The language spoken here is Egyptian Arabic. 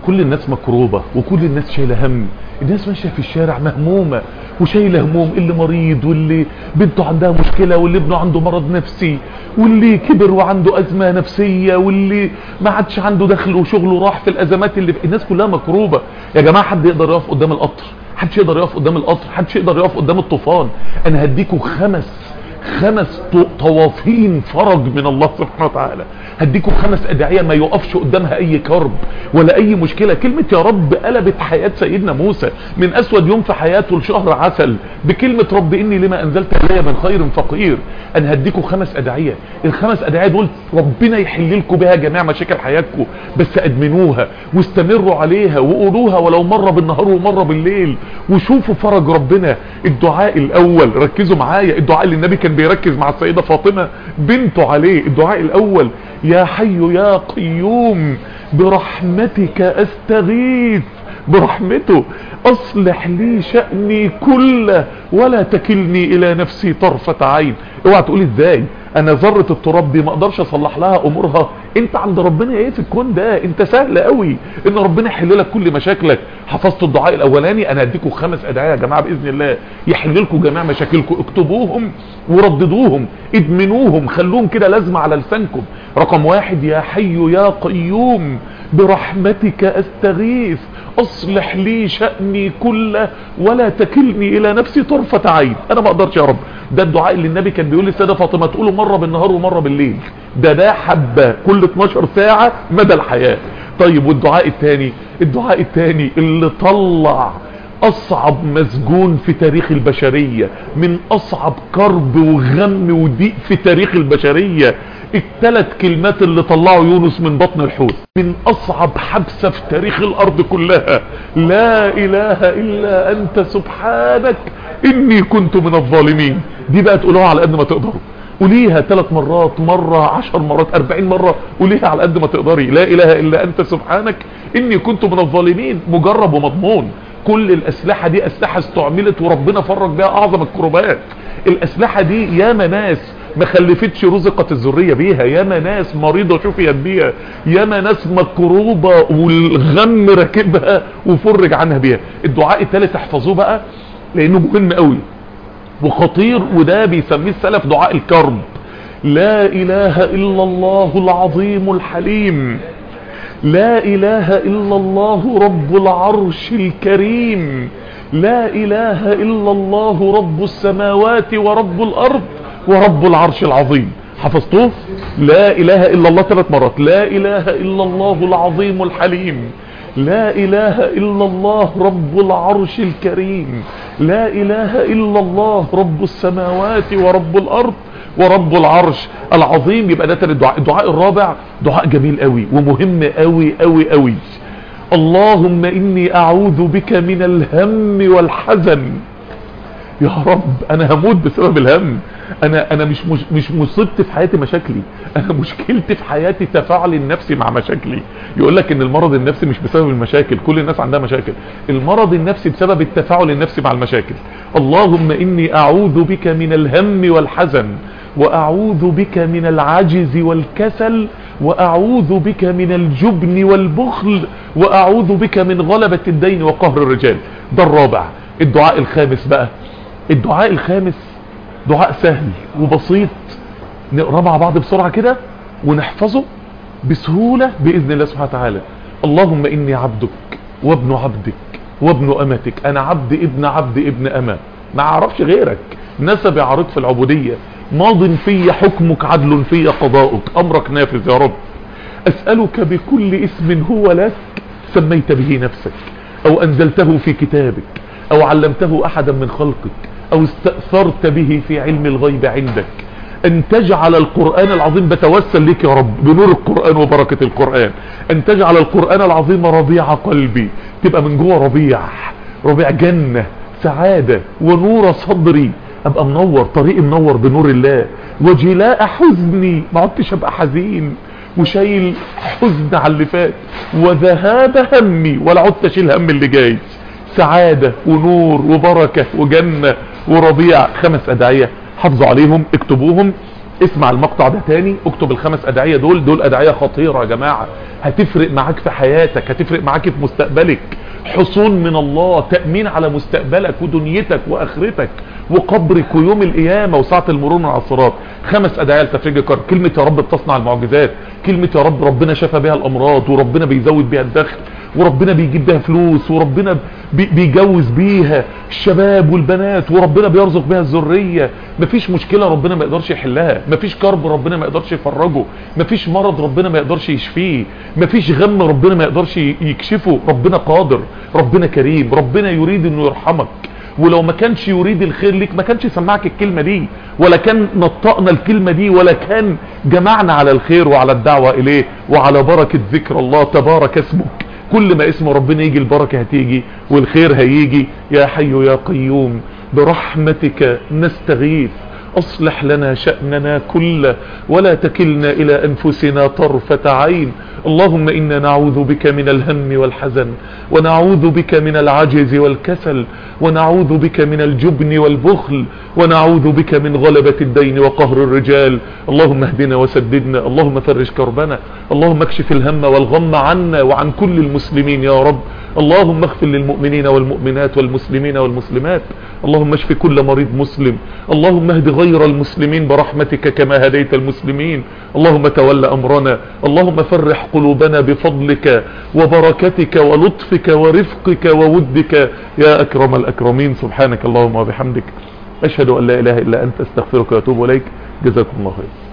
كل الناس مكروبة وكل الناس شايلة هم الناس ماشية في الشارع مهمومة وشايلة هموم اللي مريض واللي بنته عندها مشكلة واللي ابنه عنده مرض نفسي واللي كبر وعنده أزمة نفسية واللي ما عادش عنده دخل وشغله راح في الأزمات اللي في الناس كلها مكروبة يا جماعة حد يقدر يقف قدام القطر حدش يقدر يقف قدام القطر حدش يقدر يقف قدام الطوفان انا هديكوا خمس خمس طوافين فرج من الله سبحانه وتعالى هديكم خمس ادعية ما يقفش قدامها اي كرب ولا اي مشكلة كلمة يا رب قلبت حياة سيدنا موسى من اسود يوم في حياته لشهر عسل بكلمة رب اني لما انزلت الي من خير فقير انا هديكم خمس ادعية الخمس ادعية دول ربنا يحل لكم بها جميع مشاكل حياتكم بس ادمنوها واستمروا عليها وقولوها ولو مرة بالنهار ومرة بالليل وشوفوا فرج ربنا الدعاء الاول ركزوا معايا الدعاء اللي النبي كان بيركز مع السيدة فاطمة بنته عليه الدعاء الاول يا حي يا قيوم برحمتك استغيث برحمته اصلح لي شأني كله ولا تكلني الى نفسي طرفة عين اوعى تقولي ازاي انا ذرة التراب دي ما اقدرش اصلح لها امورها انت عند ربنا ايه في الكون ده انت سهل قوي ان ربنا يحل لك كل مشاكلك حفظت الدعاء الاولاني انا هديكم خمس ادعية يا جماعة باذن الله يحل لكم جميع مشاكلكم اكتبوهم ورددوهم ادمنوهم خلوهم كده لازمة على لسانكم رقم واحد يا حي يا قيوم برحمتك استغيث اصلح لي شأني كله ولا تكلني الى نفسي طرفة عين انا ما اقدرش يا رب ده الدعاء اللي النبي كان بيقول للسيدة فاطمة تقوله مرة بالنهار ومرة بالليل ده ده حبة كل 12 ساعة مدى الحياة طيب والدعاء الثاني الدعاء الثاني اللي طلع اصعب مسجون في تاريخ البشرية من اصعب كرب وغم وضيق في تاريخ البشرية الثلاث كلمات اللي طلعوا يونس من بطن الحوت من اصعب حبسة في تاريخ الارض كلها لا اله الا انت سبحانك اني كنت من الظالمين دي بقى تقولوها على قد ما تقدروا قوليها ثلاث مرات مرة عشر مرات اربعين مرة قوليها على قد ما تقدري لا اله الا انت سبحانك اني كنت من الظالمين مجرب ومضمون كل الاسلحة دي اسلحة استعملت وربنا فرج بها اعظم الكروبات الاسلحة دي ياما ناس ما خلفتش رزقت الذريه بيها ياما ناس مريضه شفيت بيها ياما ناس مكروبه والغم راكبها وفرج عنها بيها الدعاء الثالث احفظوه بقى لانه مهم قوي وخطير وده بيسميه السلف دعاء الكرب لا اله الا الله العظيم الحليم لا اله الا الله رب العرش الكريم لا اله الا الله رب السماوات ورب الارض ورب العرش العظيم حفظتوه لا اله الا الله ثلاث مرات لا اله الا الله العظيم الحليم لا اله الا الله رب العرش الكريم لا اله الا الله رب السماوات ورب الارض ورب العرش العظيم يبقى ده تاني الدعاء الدعاء الرابع دعاء جميل قوي ومهم قوي قوي قوي اللهم اني اعوذ بك من الهم والحزن يا رب انا هموت بسبب الهم انا انا مش مش, مش مصيبتي في حياتي مشاكلي انا مشكلتي في حياتي تفاعلي النفسي مع مشاكلي يقول لك ان المرض النفسي مش بسبب المشاكل كل الناس عندها مشاكل المرض النفسي بسبب التفاعل النفسي مع المشاكل اللهم اني اعوذ بك من الهم والحزن واعوذ بك من العجز والكسل واعوذ بك من الجبن والبخل واعوذ بك من غلبة الدين وقهر الرجال ده الرابع الدعاء الخامس بقى الدعاء الخامس دعاء سهل وبسيط نقرأ مع بعض بسرعة كده ونحفظه بسهولة بإذن الله سبحانه وتعالى اللهم إني عبدك وابن عبدك وابن أمتك أنا عبد ابن عبد ابن أما ما أعرفش غيرك نسب عرض في العبودية ماض في حكمك عدل في قضاؤك أمرك نافذ يا رب أسألك بكل اسم هو لك سميت به نفسك أو أنزلته في كتابك أو علمته أحدا من خلقك او استأثرت به في علم الغيب عندك ان تجعل القرآن العظيم بتوسل لك يا رب بنور القرآن وبركة القرآن ان تجعل القرآن العظيم ربيع قلبي تبقى من جوه ربيع ربيع جنة سعادة ونور صدري ابقى منور طريقي منور بنور الله وجلاء حزني ما عدتش ابقى حزين وشايل حزن على اللي فات وذهاب همي ولا عدت اشيل هم اللي جاي سعادة ونور وبركة وجنة وربيع خمس ادعية حافظوا عليهم اكتبوهم اسمع المقطع ده تاني اكتب الخمس ادعية دول دول ادعية خطيرة يا جماعة هتفرق معاك في حياتك هتفرق معاك في مستقبلك حصون من الله تأمين على مستقبلك ودنيتك واخرتك وقبرك ويوم القيامة وساعة المرور من العصرات خمس ادعية لتفريج الكرب كلمة يا رب بتصنع المعجزات كلمة يا رب ربنا شفى بها الامراض وربنا بيزود بها الدخل وربنا بيجيب بها فلوس وربنا بي بيجوز بيها الشباب والبنات وربنا بيرزق بها الذرية مفيش مشكلة ربنا ما يقدرش يحلها مفيش كرب ربنا ما يقدرش يفرجه مفيش مرض ربنا ما يقدرش يشفيه مفيش غم ربنا ما يقدرش يكشفه ربنا قادر ربنا كريم ربنا يريد انه يرحمك ولو ما كانش يريد الخير ليك ما كانش سمعك الكلمة دي ولا كان نطقنا الكلمة دي ولا كان جمعنا على الخير وعلى الدعوة اليه وعلى بركة ذكر الله تبارك اسمك كل ما اسم ربنا يجي البركة هتيجي والخير هيجي يا حي يا قيوم برحمتك نستغيث اصلح لنا شأننا كله ولا تكلنا الى انفسنا طرفة عين اللهم انا نعوذ بك من الهم والحزن ونعوذ بك من العجز والكسل ونعوذ بك من الجبن والبخل ونعوذ بك من غلبة الدين وقهر الرجال اللهم اهدنا وسددنا اللهم فرج كربنا اللهم اكشف الهم والغم عنا وعن كل المسلمين يا رب اللهم اغفر للمؤمنين والمؤمنات والمسلمين والمسلمات اللهم اشف كل مريض مسلم اللهم اهد غير المسلمين برحمتك كما هديت المسلمين اللهم تول امرنا اللهم فرح قلوبنا بفضلك وبركتك ولطفك ورفقك وودك يا اكرم الاكرمين سبحانك اللهم وبحمدك اشهد ان لا اله الا انت استغفرك واتوب اليك جزاكم الله خير